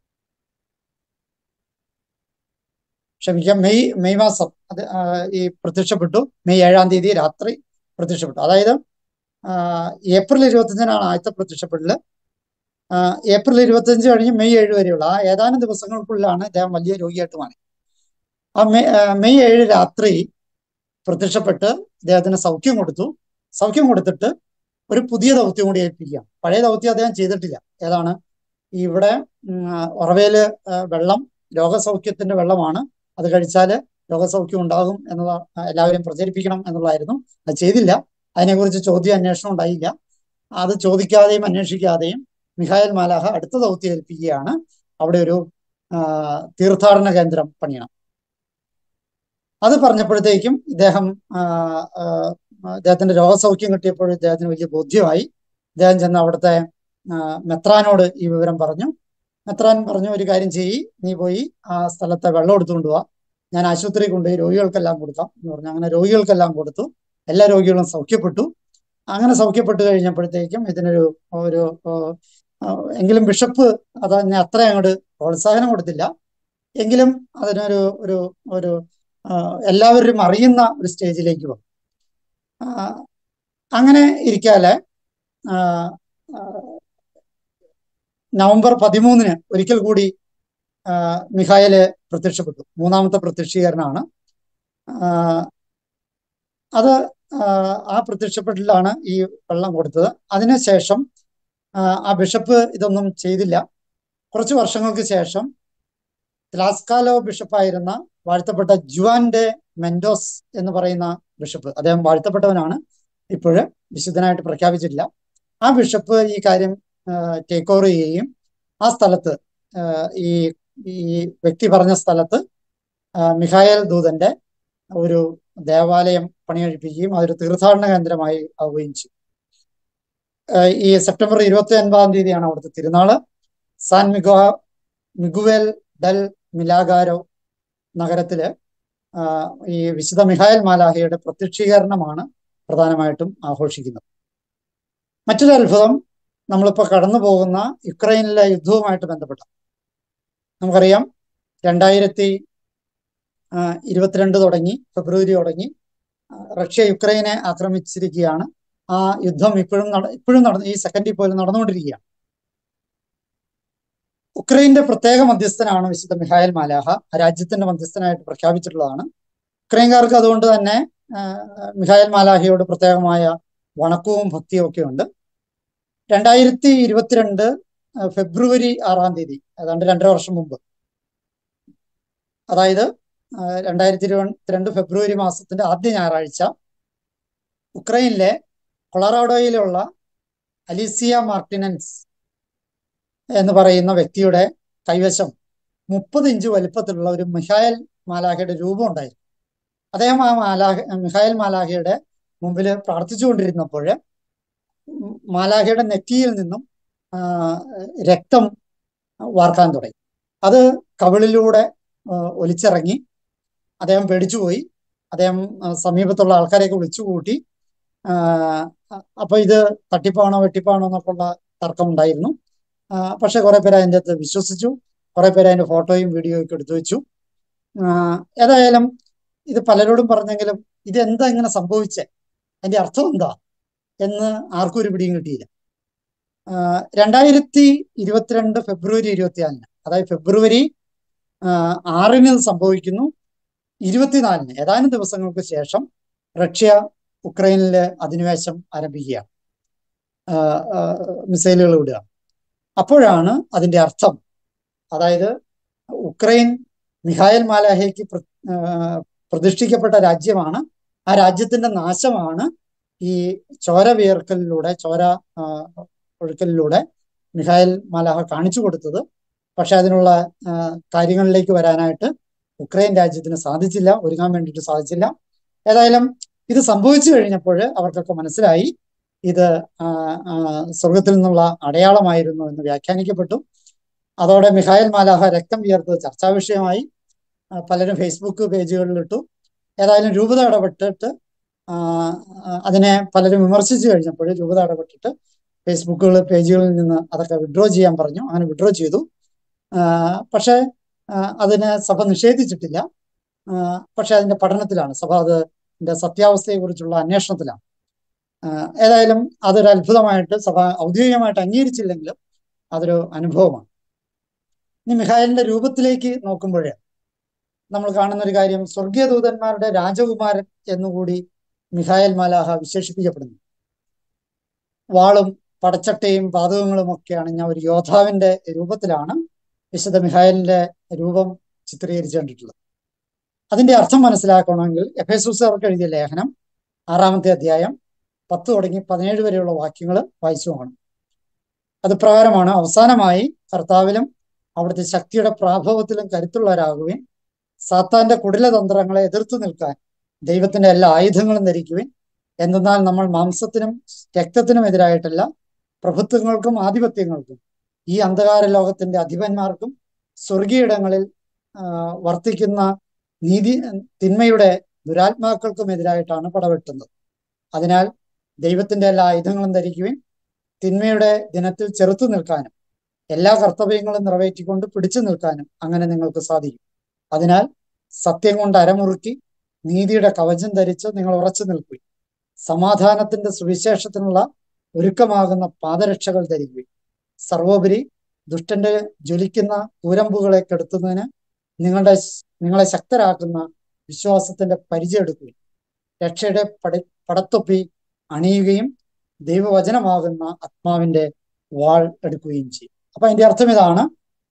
ക്ഷമിക്കാം മെയ് മെയ് മാസം അത് ആ, ഈ പ്രത്യക്ഷപ്പെട്ടു മെയ് ഏഴാം തീയതി രാത്രി പ്രത്യക്ഷപ്പെട്ടു അതായത് ആ, ഏപ്രിൽ ഇരുപത്തഞ്ചിനാണ് ആദ്യത്തെ പ്രത്യക്ഷപ്പെടല് ആ, ഏപ്രിൽ ഇരുപത്തഞ്ച് കഴിഞ്ഞ് മെയ് ഏഴ് വരെയുള്ള ആ ഏതാനും ദിവസങ്ങൾക്കുള്ളിലാണ് ഇദ്ദേഹം വലിയ രോഗിയായിട്ട് മാറി ആ മെയ് ആ, മെയ് ഏഴ് രാത്രി പ്രത്യക്ഷപ്പെട്ട് ഇദ്ദേഹത്തിന് സൗഖ്യം കൊടുത്തു സൗഖ്യം കൊടുത്തിട്ട് ഒരു പുതിയ ദൗത്യം കൂടി ഏൽപ്പിക്കുക പഴയ ദൗത്യം അദ്ദേഹം ചെയ്തിട്ടില്ല ഏതാണ് ഇവിടെ ഉം, ആ, ഉറവയില് ആ, വെള്ളം രോഗസൗഖ്യത്തിന്റെ വെള്ളമാണ് അത് കഴിച്ചാല് രോഗസൗഖ്യം ഉണ്ടാകും എന്നുള്ള ആ, എല്ലാവരും പ്രചരിപ്പിക്കണം എന്നുള്ളതായിരുന്നു അത് ചെയ്തില്ല അതിനെക്കുറിച്ച് ചോദ്യം അന്വേഷണം ഉണ്ടായില്ല അത് ചോദിക്കാതെയും അന്വേഷിക്കാതെയും മിഖായൽ മാലാഹ അടുത്ത ദൗത്യം ഏൽപ്പിക്കുകയാണ് അവിടെ ഒരു ആ, തീർത്ഥാടന കേന്ദ്രം പണിയണം അത് പറഞ്ഞപ്പോഴത്തേക്കും ഇദ്ദേഹം ആ, ആ, അദ്ദേഹത്തിന്റെ രോഗസൗഖ്യം കിട്ടിയപ്പോൾ ഇദ്ദേഹത്തിന് വലിയ ബോധ്യമായി ഇദ്ദേഹം ചെന്ന് അവിടുത്തെ ആ, മെത്രാനോട് ഈ വിവരം പറഞ്ഞു മെത്രാൻ പറഞ്ഞു ഒരു കാര്യം ചെയ്യ് നീ പോയി ആ സ്ഥലത്തെ വെള്ളം എടുത്തുകൊണ്ട് പോവാ ഞാൻ ആശുപത്രി കൊണ്ടുപോയി രോഗികൾക്കെല്ലാം കൊടുക്കാം എന്ന് പറഞ്ഞു അങ്ങനെ രോഗികൾക്കെല്ലാം കൊടുത്തു എല്ലാ രോഗികളും സൗഖ്യപ്പെട്ടു അങ്ങനെ സൗഖ്യപ്പെട്ടു കഴിഞ്ഞപ്പോഴത്തേക്കും ഇതിനൊരു ഒരു ആ, ആ, എങ്കിലും ബിഷപ്പ് അതിനെ അത്ര അങ്ങോട്ട് പ്രോത്സാഹനം കൊടുത്തില്ല എങ്കിലും അതിനൊരു ഒരു ഒരു ആ, എല്ലാവരും അറിയുന്ന ഒരു സ്റ്റേജിലേക്ക് വന്നു ആ, അങ്ങനെ ഇരിക്കാലെ ആ, ആ, നവംബർ പതിമൂന്നിന് ഒരിക്കൽ കൂടി ആ, മിഖായല് പ്രത്യക്ഷപ്പെട്ടു മൂന്നാമത്തെ പ്രത്യക്ഷീകരണമാണ് ആ, അത് ആ, ആ പ്രത്യക്ഷപ്പെടലാണ് ഈ വെള്ളം കൊടുത്തത് അതിനുശേഷം ആ, ആ ബിഷപ്പ് ഇതൊന്നും ചെയ്തില്ല കുറച്ച് വർഷങ്ങൾക്ക് ശേഷം ത്ലാസ്കാലോ ബിഷപ്പായിരുന്ന വാഴ്ത്തപ്പെട്ട ജുവാൻഡെ മെൻഡോസ് എന്ന് പറയുന്ന ബിഷപ്പ് അദ്ദേഹം വാഴ്ത്തപ്പെട്ടവനാണ് ഇപ്പോഴ് വിശുദ്ധനായിട്ട് പ്രഖ്യാപിച്ചിട്ടില്ല ആ ബിഷപ്പ് ഈ കാര്യം ടേക്ക് ഓവർ ചെയ്യുകയും ആ സ്ഥലത്ത് ആ, ഈ ഈ വ്യക്തി പറഞ്ഞ സ്ഥലത്ത് ആ, മിഖായേൽ ദൂതന്റെ ഒരു ദേവാലയം പണികഴിപ്പിക്കുകയും അതൊരു തീർത്ഥാടന കേന്ദ്രമായി ആവുകയും ചെയ്തു ആ, ഈ സെപ്റ്റംബർ ഇരുപത്തി ഒൻപതാം തീയതിയാണ് അവിടുത്തെ തിരുനാള് സാൻ മിഗോ മിഗുവേൽ ഡൽ മിലാഗാരോ നഗരത്തില് ആ, ഈ വിശുദ്ധ മിഹായൽ മാലാഹയുടെ പ്രത്യക്ഷീകരണമാണ് പ്രധാനമായിട്ടും ആഘോഷിക്കുന്നത് മറ്റൊരു അത്ഭുതം നമ്മളിപ്പോൾ കടന്നു പോകുന്ന യുക്രൈനിലെ യുദ്ധവുമായിട്ട് ബന്ധപ്പെട്ട നമുക്കറിയാം രണ്ടായിരത്തി ആ, ഇരുപത്തിരണ്ട് തുടങ്ങി ഫെബ്രുവരി തുടങ്ങി ആ, റഷ്യ യുക്രൈനെ ആക്രമിച്ചിരിക്കുകയാണ് ആ യുദ്ധം ഇപ്പോഴും നട ഇപ്പോഴും നടന്നു ഈ സെക്കൻഡിൽ പോലും നടന്നുകൊണ്ടിരിക്കുകയാണ് ഉക്രൈന്റെ പ്രത്യേക മധ്യസ്ഥനാണ് വിശുദ്ധ മിഹായൽ മാലാഹ ആ രാജ്യത്തിന്റെ മധ്യസ്ഥനായിട്ട് പ്രഖ്യാപിച്ചിട്ടുള്ളതാണ് ഉക്രൈൻകാർക്ക് അതുകൊണ്ട് തന്നെ ആ, മിഹായൽ മാലാഹയോട് പ്രത്യേകമായ വണക്കവും ഭക്തിയും ഒക്കെ ഉണ്ട് രണ്ടായിരത്തി ഇരുപത്തിരണ്ട് ആ, ഫെബ്രുവരി ആറാം തീയതി ഏതാണ്ട് രണ്ടര വർഷം മുമ്പ് അതായത് ആ, രണ്ടായിരത്തി ഇരുപത്തിരണ്ട് ഫെബ്രുവരി മാസത്തിന്റെ ആദ്യ ഞായറാഴ്ച ഉക്രൈനിലെ കൊളറാഡോയിലുള്ള അലീസിയ മാർട്ടിനൻസ് എന്ന് പറയുന്ന വ്യക്തിയുടെ കൈവശം മുപ്പത് ഇഞ്ച് വലിപ്പത്തിലുള്ള ഒരു മിഹായൽ മാലാഹയുടെ രൂപം ഉണ്ടായിരുന്നു അദ്ദേഹം ആ മാലാഹ മിഹായൽ മാലാഹയുടെ മുമ്പിൽ പ്രാർത്ഥിച്ചുകൊണ്ടിരുന്നപ്പോൾ മാലാഹയുടെ നെറ്റിയിൽ നിന്നും ആ, രക്തം വാർക്കാൻ തുടങ്ങി അത് കവിളിലൂടെ ആ, ഒലിച്ചിറങ്ങി അദ്ദേഹം പേടിച്ചുപോയി അദ്ദേഹം ആ, സമീപത്തുള്ള ആൾക്കാരെയൊക്കെ വിളിച്ചു കൂട്ടി ആ, അപ്പൊ ഇത് തട്ടിപ്പാണോ വെട്ടിപ്പാണോ എന്നൊക്കെയുള്ള തർക്കം ഉണ്ടായിരുന്നു ആ, പക്ഷെ കുറെ പേര് അതിൻ്റെ അകത്ത് വിശ്വസിച്ചു കുറെ പേര് അതിന്റെ ഫോട്ടോയും വീഡിയോയും ഒക്കെ എടുത്തു വെച്ചു ആ, ഏതായാലും ഇത് പലരോടും പറഞ്ഞെങ്കിലും ഇത് എന്താ ഇങ്ങനെ സംഭവിച്ചേ അതിന്റെ അർത്ഥം എന്താ എന്ന് ആർക്കും ഒരു പിടിയും കിട്ടിയില്ല ആ, രണ്ടായിരത്തി ഇരുപത്തിരണ്ട് ഫെബ്രുവരി ഇരുപത്തിനാലിന് അതായത് ഫെബ്രുവരി ആ, ആറിന് ഇത് സംഭവിക്കുന്നു ഇരുപത്തിനാലിന് ഏതാനും ദിവസങ്ങൾക്ക് ശേഷം റഷ്യ ഉക്രൈനിലെ അധിനിവേശം ആരംഭിക്കുകയാണ് ആ, ആ, മിസൈലുകൾ വിടുക അപ്പോഴാണ് അതിന്റെ അർത്ഥം അതായത് ഉക്രൈൻ മിഖായൽ മാലാഹയ്ക്ക് പ്ര- ആ, പ്രതിഷ്ഠിക്കപ്പെട്ട രാജ്യമാണ് ആ രാജ്യത്തിന്റെ നാശമാണ് ഈ ചോര വിയർക്കലിലൂടെ ചോര ആ, ഒഴുക്കലിലൂടെ മിഖായൽ മാലാഹ കാണിച്ചു കൊടുത്തത് പക്ഷെ അതിനുള്ള ആ, കാര്യങ്ങളിലേക്ക് വരാനായിട്ട് ഉക്രൈൻ രാജ്യത്തിന് സാധിച്ചില്ല ഒരുങ്ങാൻ വേണ്ടിയിട്ട് സാധിച്ചില്ല ഏതായാലും ഇത് സംഭവിച്ചു കഴിഞ്ഞപ്പോൾ അവർക്കൊക്കെ മനസ്സിലായി ഇത് ആ, ആ, സ്വർഗത്തിൽ നിന്നുള്ള അടയാളമായിരുന്നു എന്ന് വ്യാഖ്യാനിക്കപ്പെട്ടു അതോടെ മിഖായൽ മാലാഹ രക്തം വിയർത്തത് ചർച്ചാ വിഷയമായി ആ, പലരും ഫേസ്ബുക്ക് പേജുകളിൽ ഇട്ടു ഏതായാലും രൂപത ഇടപെട്ടിട്ട് ആ, ആ, അതിനെ പലരും വിമർശിച്ചു കഴിഞ്ഞപ്പോൾ രൂപത ഇടപെട്ടിട്ട് ഫേസ്ബുക്കുകൾ പേജുകളിൽ നിന്ന് അതൊക്കെ വിഡ്രോ ചെയ്യാൻ പറഞ്ഞു അങ്ങനെ വിഡ്രോ ചെയ്തു ആ, പക്ഷേ ആ, അതിനെ സഭ നിഷേധിച്ചിട്ടില്ല ആ, പക്ഷെ അതിന്റെ പഠനത്തിലാണ് സഭ അതിന്റെ സത്യാവസ്ഥയെക്കുറിച്ചുള്ള അന്വേഷണത്തിലാണ് ആ, ഏതായാലും അതൊരു അത്ഭുതമായിട്ട് സഭ ഔദ്യോഗികമായിട്ട് അംഗീകരിച്ചില്ലെങ്കിലും അതൊരു അനുഭവമാണ് ഇനി മിഖായലിന്റെ രൂപത്തിലേക്ക് നോക്കുമ്പോൾ നമ്മൾ കാണുന്ന ഒരു കാര്യം സ്വർഗീയ ദൂതന്മാരുടെ രാജകുമാരൻ എന്നുകൂടി മിഖായൽ മാലാഹ വിശേഷിപ്പിക്കപ്പെടുന്നു വാളും പടച്ചട്ടയും പാതകങ്ങളും ഒക്കെ അണിഞ്ഞ ഒരു യോദ്ധാവിന്റെ രൂപത്തിലാണ് വിശുദ്ധ മിഹായലിന്റെ രൂപം ചിത്രീകരിച്ചു കണ്ടിട്ടുള്ളത് അതിന്റെ അർത്ഥം മനസ്സിലാക്കണമെങ്കിൽ എഫേസൂസുകാർക്ക് എഴുതിയ ലേഖനം ആറാമത്തെ അധ്യായം പത്ത് തുടങ്ങി പതിനേഴ് വരെയുള്ള വാക്യങ്ങൾ വായിച്ചു പോകണം അത് പ്രകാരമാണ് അവസാനമായി കർത്താവിലും അവിടുത്തെ ശക്തിയുടെ പ്രാഭവത്തിലും കരുത്തുള്ളവരാകുവിൻ സാത്താന്റെ കുടിലതന്ത്രങ്ങളെ എതിർത്തു നിൽക്കാൻ ദൈവത്തിന്റെ എല്ലാ ആയുധങ്ങളും ധരിക്കുവിൻ എന്തെന്നാൽ നമ്മൾ മാംസത്തിനും രക്തത്തിനും എതിരായിട്ടല്ല പ്രഭുത്വങ്ങൾക്കും ആധിപത്യങ്ങൾക്കും ഈ അന്ധകാര ലോകത്തിന്റെ അധിപന്മാർക്കും സ്വർഗീയിടങ്ങളിൽ ആ, വർത്തിക്കുന്ന നീതി തിന്മയുടെ ദുരാത്മാക്കൾക്കും എതിരായിട്ടാണ് പടവെട്ടുന്നത് അതിനാൽ ദൈവത്തിന്റെ എല്ലാ ആയുധങ്ങളും ധരിക്കുവിൻ തിന്മയുടെ ദിനത്തിൽ ചെറുത്തു നിൽക്കാനും എല്ലാ കർത്തവ്യങ്ങളും നിറവേറ്റിക്കൊണ്ട് പിടിച്ചു നിൽക്കാനും അങ്ങനെ നിങ്ങൾക്ക് സാധിക്കും അതിനാൽ സത്യം കൊണ്ട് അരമുറുക്കി നീതിയുടെ കവചം ധരിച്ച് നിങ്ങൾ ഉറച്ചു നിൽക്കുക സമാധാനത്തിന്റെ സുവിശേഷത്തിനുള്ള ഒരുക്കമാകുന്ന പാദരക്ഷകൾ ധരിക്കുക സർവോപരി ദുഷ്ടന്റെ ജ്വലിക്കുന്ന കൂരമ്പുകളെ കെടുത്തുന്നതിന് നിങ്ങളുടെ നിങ്ങളെ ശക്തരാക്കുന്ന വിശ്വാസത്തിന്റെ പരിചയം എടുക്കുകയും രക്ഷയുടെ പട പടത്തൊപ്പി അണിയുകയും ദൈവവചനമാകുന്ന ആത്മാവിന്റെ വാൾ എടുക്കുകയും ചെയ്യും അപ്പൊ അതിന്റെ അർത്ഥം ഇതാണ്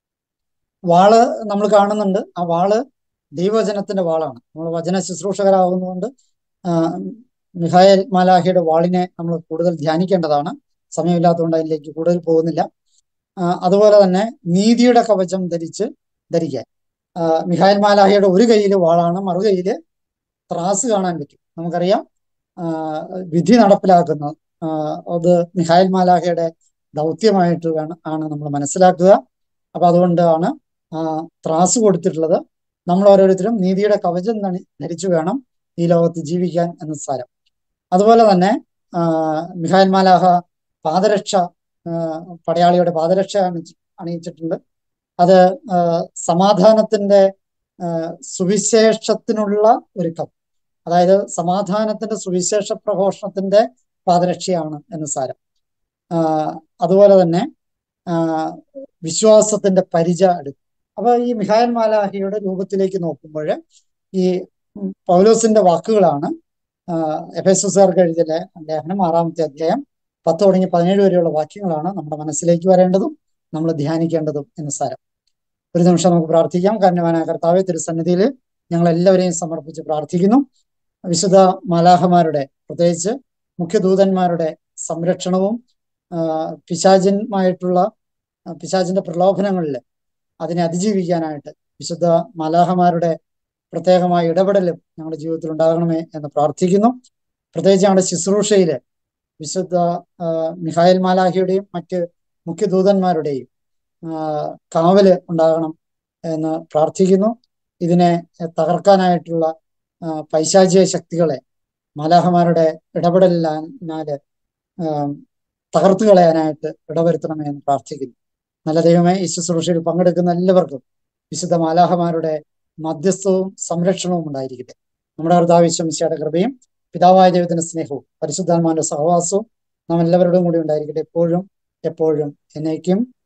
വാള് നമ്മൾ കാണുന്നുണ്ട് ആ വാള് ദൈവവചനത്തിന്റെ വാളാണ് നമ്മൾ വചന ശുശ്രൂഷകരാകുന്നതുകൊണ്ട് ആ, മിഹായൽ മാലാഹിയുടെ വാളിനെ നമ്മൾ കൂടുതൽ ധ്യാനിക്കേണ്ടതാണ് സമയമില്ലാത്തതുകൊണ്ട് അതിലേക്ക് കൂടുതൽ പോകുന്നില്ല ആ, അതുപോലെ തന്നെ നീതിയുടെ കവചം ധരിച്ച് ധരിക്കാൻ ആ, മിഹായൽ മാലാഹിയുടെ ഒരു കയ്യിൽ വാളാണ് മറുകൈയില് ത്രാസ് കാണാൻ പറ്റും നമുക്കറിയാം ആ, വിധി നടപ്പിലാക്കുന്ന ആ, അത് മിഹായൽ മാലാഹയുടെ ദൗത്യമായിട്ട് വേണം ആണ് നമ്മൾ മനസ്സിലാക്കുക അപ്പൊ അതുകൊണ്ടാണ് ആ ത്രാസ് കൊടുത്തിട്ടുള്ളത് നമ്മൾ ഓരോരുത്തരും നീതിയുടെ കവചം ധനി- ധരിച്ചു വേണം ഈ ലോകത്ത് ജീവിക്കാൻ എന്ന സാരം അതുപോലെ തന്നെ ആ, മിഹായൽ മാലാഹ പാദരക്ഷ ആ, പടയാളിയുടെ പാദരക്ഷ അണിച്ച് അണിയിച്ചിട്ടുണ്ട് അത് ആ, സമാധാനത്തിന്റെ ആ, സുവിശേഷത്തിനുള്ള ഒരുക്കം അതായത് സമാധാനത്തിന്റെ സുവിശേഷ പ്രഘോഷണത്തിന്റെ പാദരക്ഷയാണ് എന്ന് സാരം ആ, അതുപോലെ തന്നെ ആ, വിശ്വാസത്തിന്റെ പരിച എടുക്കും അപ്പൊ ഈ മിഹായൽ മാലാഹിയുടെ രൂപത്തിലേക്ക് നോക്കുമ്പോൾ ഈ ഉം, പൗലോസിന്റെ വാക്കുകളാണ് എഫേസുകാർക്ക് എഴുതിയ ലേ- ലേഖനം ആറാമത്തെ അധ്യായം പത്ത് തുടങ്ങി പതിനേഴ് വരെയുള്ള വാക്യങ്ങളാണ് നമ്മുടെ മനസ്സിലേക്ക് വരേണ്ടതും നമ്മൾ ധ്യാനിക്കേണ്ടതും എന്ന് സാരം ഒരു നിമിഷം നമുക്ക് പ്രാർത്ഥിക്കാം കാരണവാനായ കർത്താവെ തിരുസന്നിധിയിൽ ഞങ്ങൾ എല്ലാവരെയും സമർപ്പിച്ച് പ്രാർത്ഥിക്കുന്നു വിശുദ്ധ മാലാഹമാരുടെ പ്രത്യേകിച്ച് മുഖ്യദൂതന്മാരുടെ സംരക്ഷണവും ആ, പിശാചന്മായിട്ടുള്ള ആ, പിശാചിന്റെ പ്രലോഭനങ്ങളിൽ അതിനെ അതിജീവിക്കാനായിട്ട് വിശുദ്ധ മാലാഹമാരുടെ പ്രത്യേകമായ ഇടപെടലും ഞങ്ങളുടെ ജീവിതത്തിൽ ഉണ്ടാകണമേ എന്ന് പ്രാർത്ഥിക്കുന്നു പ്രത്യേകിച്ച് ഞങ്ങളുടെ ശുശ്രൂഷയില് വിശുദ്ധ ആ, മിഹായൽ മാലാഹിയുടെയും മറ്റ് മുഖ്യദൂതന്മാരുടെയും ആ, കാവല് ഉണ്ടാകണം എന്ന് പ്രാർത്ഥിക്കുന്നു ഇതിനെ തകർക്കാനായിട്ടുള്ള ആ, പൈശാചിക ശക്തികളെ മാലാഹമാരുടെ ഇടപെടലിനാല് ആ, തകർത്തു കളയാനായിട്ട് ഇടവരുത്തണമേ എന്ന് പ്രാർത്ഥിക്കുന്നു നല്ല ദൈവമേ ഈ ശുശ്രൂഷയിൽ പങ്കെടുക്കുന്ന എല്ലാവർക്കും വിശുദ്ധ മാലാഹമാരുടെ മധ്യസ്ഥവും സംരക്ഷണവും ഉണ്ടായിരിക്കട്ടെ നമ്മുടെ കർത്താവിശ്വമിശയുടെ കൃപയും പിതാവായ ദൈവത്തിന്റെ സ്നേഹവും പരിശുദ്ധാത്മാവിന്റെ സഹവാസവും നാം എല്ലാവരോടും കൂടി ഉണ്ടായിരിക്കട്ടെ എപ്പോഴും എപ്പോഴും എന്നേക്കും